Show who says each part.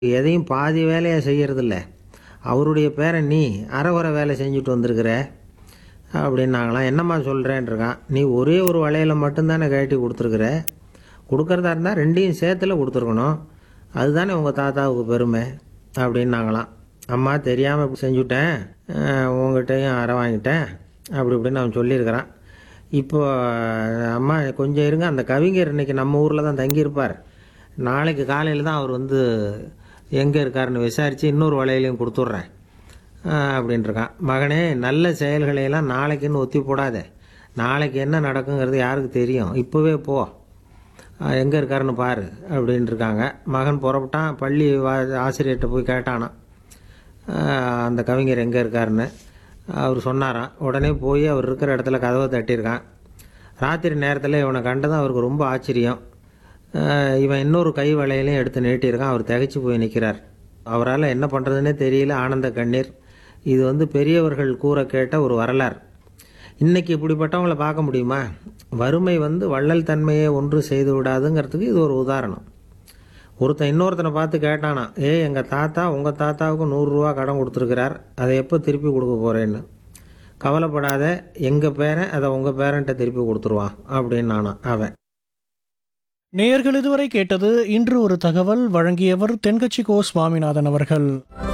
Speaker 1: எதையும் பாதி வேலையை செய்யறதில்ல அவருடைய பேரன் நீ அரைகுறை வேலை செஞ்சுட்டு வந்திருக்கிற அப்படின்னாங்களாம் என்னம்மா சொல்கிறேன் இருக்கான் நீ ஒரே ஒரு வளையலை மட்டும்தானே கழட்டி கொடுத்துருக்குற கொடுக்கறதா இருந்தால் ரெண்டையும் சேர்த்துல கொடுத்துருக்கணும் அதுதானே உங்கள் தாத்தாவுக்கு பெருமை அப்படின்னாங்களாம் அம்மா தெரியாமல் செஞ்சுட்டேன் அஹ், உங்ககிட்டயும் அரை வாங்கிட்டேன் அப்படி இப்படின்னு அவன் சொல்லியிருக்கிறான் இப்போ அம்மா கொஞ்சம் இருங்க அந்த கவிஞர் இன்னைக்கு நம்ம ஊரில் தான் தங்கியிருப்பார் நாளைக்கு காலையில் தான் அவர் வந்து எங்கே இருக்காருன்னு விசாரித்து இன்னொரு வலையிலையும் கொடுத்துட்றேன் அப்படின்ட்டுருக்கான் மகனே நல்ல செயல்களையெல்லாம் நாளைக்குன்னு ஒத்தி போடாதே நாளைக்கு என்ன நடக்குங்கிறது யாருக்கு தெரியும் இப்போவே போ எங்கே இருக்காருன்னு பாரு அப்படின்ட்டு இருக்காங்க மகன் புறப்பட்டான் பள்ளி வா ஆசிரியர்கிட்ட போய் கேட்டானான் ஆஹ் அந்த கவிஞர் எங்கே இருக்காருன்னு அவர் சொன்னாராம் உடனே போய் அவர் இருக்கிற இடத்துல கதவை தட்டியிருக்கான் ராத்திரி நேரத்தில் இவனை கண்டதும் அவருக்கு ரொம்ப ஆச்சரியம் ஆஹ் இவன் இன்னொரு கை வளையலையும் எடுத்து நீட்டியிருக்கான் அவர் திகைச்சு போய் நிற்கிறார் அவரால் என்ன பண்ணுறதுன்னே தெரியல ஆனந்த கண்ணீர் இது வந்து பெரியவர்கள் கூற கேட்ட ஒரு வரலாறு இன்னைக்கு இப்படிப்பட்டவங்கள பார்க்க முடியுமா வறுமை வந்து வள்ளல் தன்மையை ஒன்று செய்து விடாதுங்கிறதுக்கு இது ஒரு உதாரணம் ஒருத்தன் இன்னொருத்தனை பார்த்து கேட்டானா ஏ எங்கள் தாத்தா உங்கள் தாத்தாவுக்கு நூறுரூவா கடன் கொடுத்துருக்கிறார் அதை எப்போ திருப்பி கொடுக்க போகிறேன்னு கவலைப்படாத எங்கள் பேரன் அதை உங்கள் பேரன்ட்ட திருப்பி கொடுத்துருவான் அப்படின்னு நானா அவன்
Speaker 2: நேயர்கள் இதுவரை கேட்டது இன்று ஒரு தகவல் வழங்கியவர் தென்கட்சி கோ சுவாமிநாதன் அவர்கள்